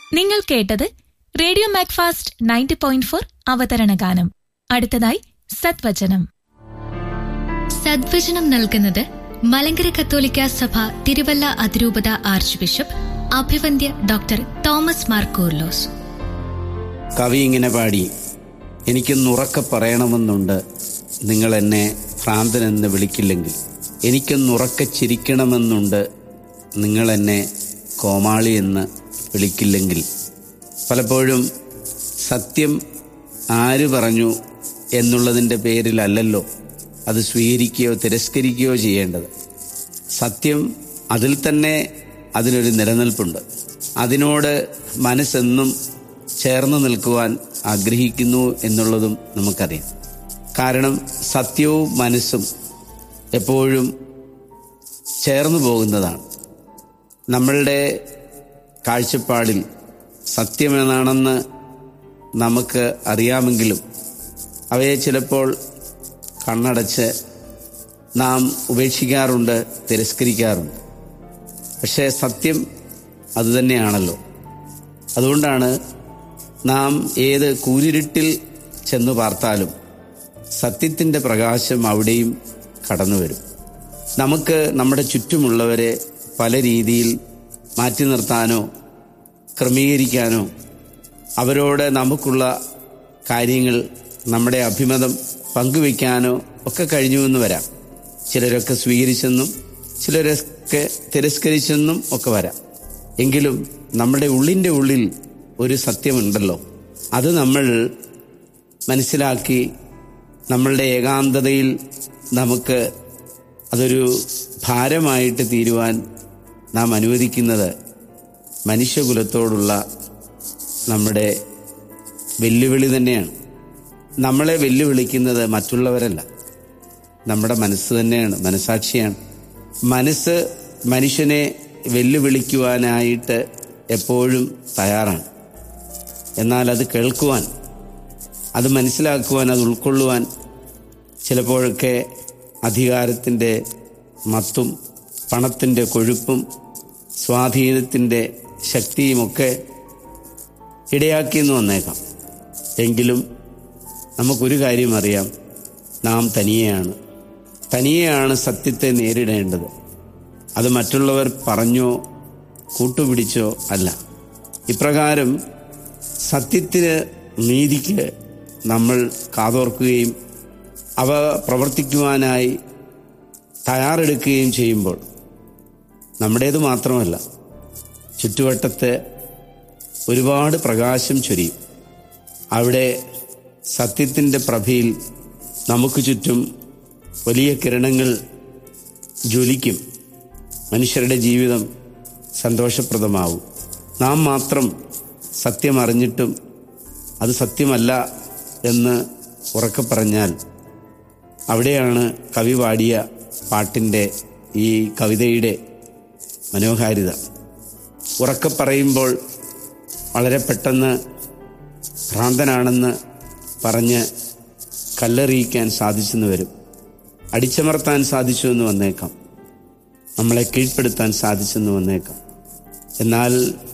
നിങ്ങൾ കേട്ടത് radio Macfast ninety point four അവതരണ ഗാനം അടുത്തതായി സത്വചനം സദ്വചനം നൽകുന്നത് മലങ്കര കത്തോലിക്ക സഭ തിരുവല്ല അതിരൂപത ആർച്ച് ബിഷപ്പ് അഭിവന്ദ്യ ഡോക്ടർ തോമസ് മാർ കൂർലോസ് കവി ഇങ്ങനെ പാടി എനിക്കൊന്നുറക്കെ പറയണമെന്നുണ്ട് നിങ്ങൾ എന്നെ ഭ്രാന്തനെന്ന് വിളിക്കില്ലെങ്കിൽ എനിക്കൊന്നുറക്കെ ചിരിക്കണമെന്നുണ്ട് നിങ്ങൾ എന്നെ കോമാളി എന്ന് വിളിക്കില്ലെങ്കിൽ പലപ്പോഴും സത്യം ആര് പറഞ്ഞു എന്നുള്ളതിൻ്റെ പേരിലല്ലല്ലോ അത് സ്വീകരിക്കുകയോ തിരസ്കരിക്കുകയോ ചെയ്യേണ്ടത് സത്യം അതിൽ തന്നെ അതിനൊരു നിലനിൽപ്പുണ്ട് അതിനോട് മനസ്സെന്നും ചേർന്ന് നിൽക്കുവാൻ ആഗ്രഹിക്കുന്നു എന്നുള്ളതും നമുക്കറിയാം കാരണം സത്യവും മനസ്സും എപ്പോഴും ചേർന്നു പോകുന്നതാണ് നമ്മളുടെ കാഴ്ചപ്പാടിൽ സത്യമെന്നാണെന്ന് നമുക്ക് അറിയാമെങ്കിലും അവയെ ചിലപ്പോൾ കണ്ണടച്ച് നാം ഉപേക്ഷിക്കാറുണ്ട് തിരസ്കരിക്കാറുണ്ട് പക്ഷേ സത്യം അതുതന്നെയാണല്ലോ അതുകൊണ്ടാണ് നാം ഏത് കൂരിരുട്ടിൽ ചെന്നു പാർത്താലും സത്യത്തിൻ്റെ പ്രകാശം അവിടെയും കടന്നു വരും നമുക്ക് നമ്മുടെ ചുറ്റുമുള്ളവരെ പല രീതിയിൽ മാറ്റി നിർത്താനോ ക്രമീകരിക്കാനോ അവരോട് നമുക്കുള്ള കാര്യങ്ങൾ നമ്മുടെ അഭിമതം പങ്കുവെക്കാനോ ഒക്കെ കഴിഞ്ഞുവെന്ന് വരാം ചിലരൊക്കെ സ്വീകരിച്ചെന്നും ചിലരൊക്കെ തിരസ്കരിച്ചെന്നും ഒക്കെ വരാം എങ്കിലും നമ്മുടെ ഉള്ളിൻ്റെ ഉള്ളിൽ ഒരു സത്യമുണ്ടല്ലോ അത് നമ്മൾ മനസ്സിലാക്കി നമ്മളുടെ ഏകാന്തതയിൽ നമുക്ക് അതൊരു ഭാരമായിട്ട് തീരുവാൻ നാം അനുവദിക്കുന്നത് മനുഷ്യകുലത്തോടുള്ള നമ്മുടെ വെല്ലുവിളി തന്നെയാണ് നമ്മളെ വെല്ലുവിളിക്കുന്നത് മറ്റുള്ളവരല്ല നമ്മുടെ മനസ്സ് തന്നെയാണ് മനസാക്ഷിയാണ് മനസ്സ് മനുഷ്യനെ വെല്ലുവിളിക്കുവാനായിട്ട് എപ്പോഴും തയ്യാറാണ് എന്നാൽ അത് കേൾക്കുവാൻ അത് മനസ്സിലാക്കുവാൻ അത് ഉൾക്കൊള്ളുവാൻ ചിലപ്പോഴൊക്കെ അധികാരത്തിൻ്റെ മത്തും പണത്തിൻ്റെ കൊഴുപ്പും സ്വാധീനത്തിൻ്റെ ശക്തിയുമൊക്കെ ഇടയാക്കിയെന്ന് വന്നേക്കാം എങ്കിലും നമുക്കൊരു കാര്യം അറിയാം നാം തനിയെയാണ് തനിയെയാണ് സത്യത്തെ നേരിടേണ്ടത് അത് മറ്റുള്ളവർ പറഞ്ഞോ കൂട്ടുപിടിച്ചോ അല്ല ഇപ്രകാരം സത്യത്തിന് നീതിക്ക് നമ്മൾ കാതോർക്കുകയും അവ പ്രവർത്തിക്കുവാനായി തയ്യാറെടുക്കുകയും ചെയ്യുമ്പോൾ നമ്മുടേത് മാത്രമല്ല ചുറ്റുവട്ടത്തെ ഒരുപാട് പ്രകാശം ചൊരിയും അവിടെ സത്യത്തിൻ്റെ പ്രഭയിൽ നമുക്ക് ചുറ്റും വലിയ കിരണങ്ങൾ ജ്വലിക്കും മനുഷ്യരുടെ ജീവിതം സന്തോഷപ്രദമാവും നാം മാത്രം സത്യം അറിഞ്ഞിട്ടും അത് സത്യമല്ല എന്ന് ഉറക്കെ പറഞ്ഞാൽ അവിടെയാണ് കവി പാടിയ പാട്ടിൻ്റെ ഈ കവിതയുടെ മനോഹാരിത ഉറക്കെ പറയുമ്പോൾ വളരെ പെട്ടെന്ന് ഭ്രാന്തനാണെന്ന് പറഞ്ഞ് കല്ലെറിയിക്കാൻ സാധിച്ചെന്ന് വരും അടിച്ചമർത്താൻ സാധിച്ചു എന്ന് വന്നേക്കാം നമ്മളെ കീഴ്പ്പെടുത്താൻ സാധിച്ചെന്ന് വന്നേക്കാം എന്നാൽ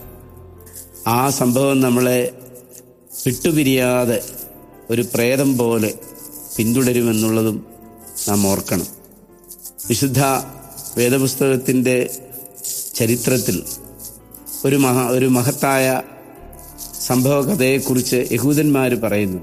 ആ സംഭവം നമ്മളെ വിട്ടുപിരിയാതെ ഒരു പ്രേതം പോലെ പിന്തുടരുമെന്നുള്ളതും നാം ഓർക്കണം വിശുദ്ധ വേദപുസ്തകത്തിൻ്റെ ചരിത്രത്തിൽ ഒരു മഹ ഒരു മഹത്തായ സംഭവ കഥയെക്കുറിച്ച് യഹൂദന്മാർ പറയുന്നു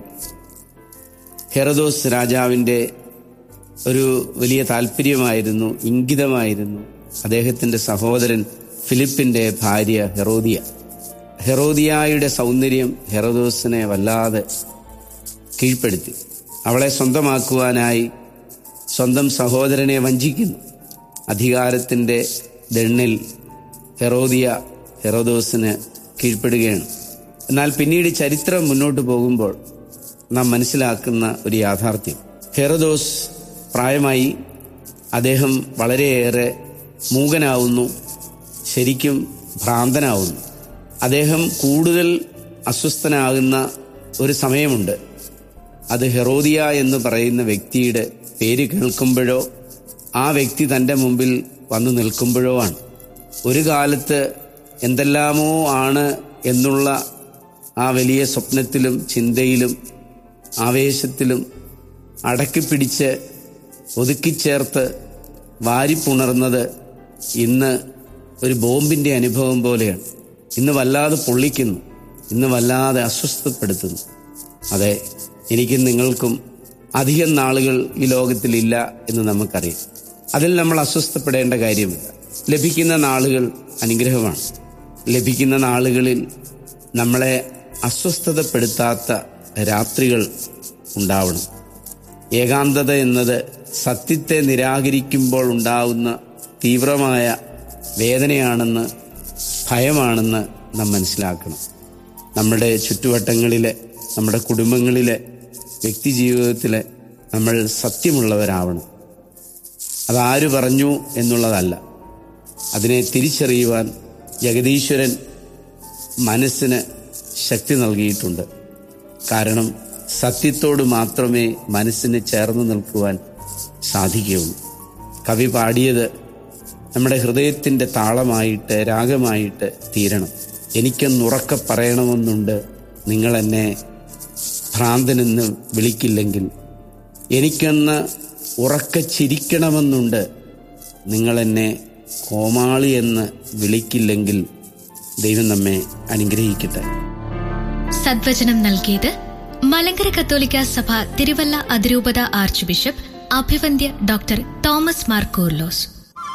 ഹെറദോസ് രാജാവിൻ്റെ ഒരു വലിയ താല്പര്യമായിരുന്നു ഇംഗിതമായിരുന്നു അദ്ദേഹത്തിൻ്റെ സഹോദരൻ ഫിലിപ്പിൻ്റെ ഭാര്യ ഹെറോദിയ ഹെറോദിയായുടെ സൗന്ദര്യം ഹെറോദോസിനെ വല്ലാതെ കീഴ്പ്പെടുത്തി അവളെ സ്വന്തമാക്കുവാനായി സ്വന്തം സഹോദരനെ വഞ്ചിക്കുന്നു അധികാരത്തിൻ്റെ ദണ്ണിൽ ഹെറോദിയ ഹെറോദോസിന് കീഴ്പ്പെടുകയാണ് എന്നാൽ പിന്നീട് ചരിത്രം മുന്നോട്ട് പോകുമ്പോൾ നാം മനസ്സിലാക്കുന്ന ഒരു യാഥാർത്ഥ്യം ഹെറോദോസ് പ്രായമായി അദ്ദേഹം വളരെയേറെ മൂകനാവുന്നു ശരിക്കും ഭ്രാന്തനാവുന്നു അദ്ദേഹം കൂടുതൽ അസ്വസ്ഥനാകുന്ന ഒരു സമയമുണ്ട് അത് ഹെറോദിയ എന്ന് പറയുന്ന വ്യക്തിയുടെ പേര് കേൾക്കുമ്പോഴോ ആ വ്യക്തി തൻ്റെ മുമ്പിൽ വന്നു നിൽക്കുമ്പോഴോ ആണ് ഒരു കാലത്ത് എന്തെല്ലാമോ ആണ് എന്നുള്ള ആ വലിയ സ്വപ്നത്തിലും ചിന്തയിലും ആവേശത്തിലും അടക്കിപ്പിടിച്ച് ഒതുക്കിച്ചേർത്ത് വാരിപ്പുണർന്നത് ഇന്ന് ഒരു ബോംബിന്റെ അനുഭവം പോലെയാണ് ഇന്ന് വല്ലാതെ പൊള്ളിക്കുന്നു ഇന്ന് വല്ലാതെ അസ്വസ്ഥപ്പെടുത്തുന്നു അതെ എനിക്കും നിങ്ങൾക്കും അധികം നാളുകൾ ഈ ലോകത്തിലില്ല എന്ന് നമുക്കറിയാം അതിൽ നമ്മൾ അസ്വസ്ഥപ്പെടേണ്ട കാര്യമില്ല ലഭിക്കുന്ന നാളുകൾ അനുഗ്രഹമാണ് ലഭിക്കുന്ന നാളുകളിൽ നമ്മളെ അസ്വസ്ഥതപ്പെടുത്താത്ത രാത്രികൾ ഉണ്ടാവണം ഏകാന്തത എന്നത് സത്യത്തെ നിരാകരിക്കുമ്പോൾ ഉണ്ടാവുന്ന തീവ്രമായ വേദനയാണെന്ന് ഭയമാണെന്ന് നാം മനസ്സിലാക്കണം നമ്മുടെ ചുറ്റുവട്ടങ്ങളിലെ നമ്മുടെ കുടുംബങ്ങളിലെ വ്യക്തി ജീവിതത്തിലെ നമ്മൾ സത്യമുള്ളവരാവണം അതാര് പറഞ്ഞു എന്നുള്ളതല്ല അതിനെ തിരിച്ചറിയുവാൻ ജഗദീശ്വരൻ മനസ്സിന് ശക്തി നൽകിയിട്ടുണ്ട് കാരണം സത്യത്തോട് മാത്രമേ മനസ്സിന് ചേർന്ന് നിൽക്കുവാൻ സാധിക്കുകയുള്ളൂ കവി പാടിയത് നമ്മുടെ ഹൃദയത്തിൻ്റെ താളമായിട്ട് രാഗമായിട്ട് തീരണം എനിക്കൊന്നുറക്കെ പറയണമെന്നുണ്ട് നിങ്ങൾ എന്നെ ഭ്രാന്തനെന്ന് വിളിക്കില്ലെങ്കിൽ എനിക്കൊന്ന് ഉറക്കെ ചിരിക്കണമെന്നുണ്ട് നിങ്ങൾ എന്നെ കോമാളി എന്ന് വിളിക്കില്ലെങ്കിൽ ദൈവം നമ്മെ അനുഗ്രഹിക്കട്ടെ സദ്വചനം നൽകിയത് മലങ്കര കത്തോലിക്ക സഭ തിരുവല്ല അതിരൂപത ആർച്ച് ബിഷപ്പ് അഭിവന്ദ്യ doctor Thomas Mar Koorilos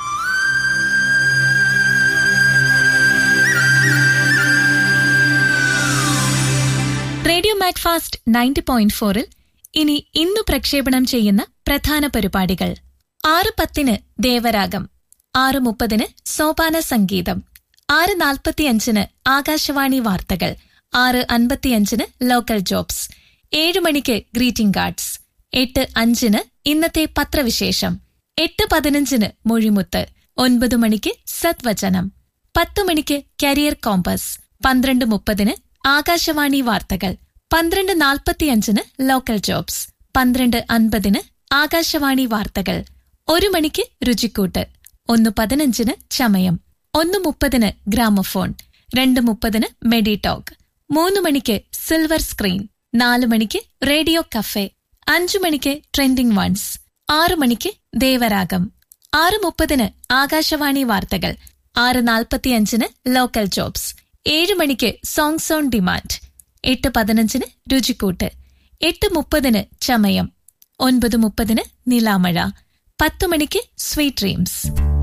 radio Macfast ninety point ഫോറിൽ ഇനി ഇന്നു പ്രക്ഷേപണം ചെയ്യുന്ന പ്രധാന പരിപാടികൾ ആറ് പത്തിന് ദേവരാഗം ആറ് മുപ്പതിന് സോപാന സംഗീതം ആറ് നാൽപ്പത്തിയഞ്ചിന് ആകാശവാണി വാർത്തകൾ ആറ് അൻപത്തിയഞ്ചിന് ലോക്കൽ ജോബ്സ് ഏഴ് മണിക്ക് ഗ്രീറ്റിംഗ് കാർഡ്സ് എട്ട് അഞ്ചിന് ഇന്നത്തെ പത്രവിശേഷം എട്ട് പതിനഞ്ചിന് മൊഴിമുത്ത് ഒൻപത് മണിക്ക് സത്വചനം പത്തു മണിക്ക് കരിയർ കോമ്പസ് പന്ത്രണ്ട് മുപ്പതിന് ആകാശവാണി വാർത്തകൾ പന്ത്രണ്ട് നാൽപ്പത്തിയഞ്ചിന് ലോക്കൽ ജോബ്സ് പന്ത്രണ്ട് അൻപതിന് ആകാശവാണി വാർത്തകൾ ഒരു മണിക്ക് രുചിക്കൂട്ട് ഒന്ന് പതിനഞ്ചിന് ചമയം ഒന്ന് മുപ്പതിന് ഗ്രാമഫോൺ രണ്ട് മുപ്പതിന് മെഡിടോക്ക് മൂന്ന് മണിക്ക് സിൽവർ സ്ക്രീൻ നാല് മണിക്ക് റേഡിയോ കഫേ അഞ്ചു മണിക്ക് ട്രെൻഡിംഗ് വൺസ് ആറു മണിക്ക് ദേവരാഗം ആറ് മുപ്പതിന് ആകാശവാണി വാർത്തകൾ ആറ് നാൽപ്പത്തിയഞ്ചിന് ലോക്കൽ ജോബ്സ് ഏഴ് മണിക്ക് സോങ്സ് ഓൺ ഡിമാൻഡ് എട്ട് പതിനഞ്ചിന് രുചിക്കൂട്ട് എട്ട് മുപ്പതിന് ചമയം ഒൻപത് മുപ്പതിന് നിലാമഴ പത്തു മണിക്ക് സ്വീറ്റ് ഡ്രീംസ്